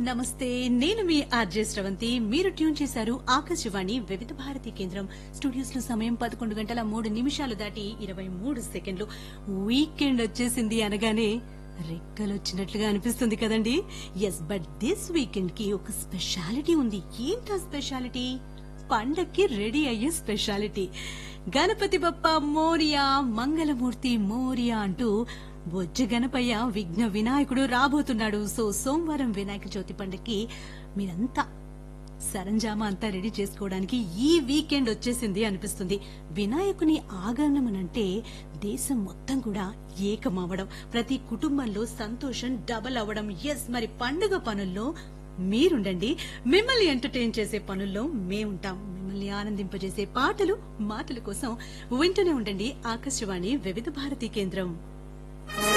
నమస్తే నేను మీ ఆర్జే శ్రవంతి మీరు ట్యూన్ చేశారు ఆకాశవాణి వివిధ భారతి కేంద్రం స్టూడియోస్ లో సమయం పదకొండు గంటల మూడు నిమిషాలు దాటి ఇరవై మూడు సెకండ్లు వీకెండ్ వచ్చేసింది అనగానే రెక్కలొచ్చినట్లుగా అనిపిస్తుంది కదండి ఎస్ బట్ దిస్ వీకెండ్ కి ఒక స్పెషాలిటీ ఉంది ఏంటా స్పెషాలిటీ పండక్కి రెడీ అయ్యే స్పెషాలిటీ గణపతి బప్ప మోరియా మంగళమూర్తి మోరియా అంటూ బొజ్జ గణపయ్య విఘ్న వినాయకుడు రాబోతున్నాడు సో సోమవారం వినాయక చవితి పండక్కి మీరంతా సరంజామా అంతా రెడీ చేసుకోవడానికి ఈ వీకెండ్ వచ్చేసింది అనిపిస్తుంది వినాయకుని ఆగమనంటే దేశం మొత్తం కూడా ఏకమవ్వడం ప్రతి కుటుంబంలో సంతోషం డబల్ అవ్వడం ఎస్ మరి పండుగ పనుల్లో మీరుండండి మిమ్మల్ని ఎంటర్టైన్ చేసే పనుల్లో మేముంటాం మిమ్మల్ని ఆనందింపజేసే పాటలు మాటల కోసం వింటూనే ఉండండి ఆకాశవాణి వివిధ భారతి కేంద్రం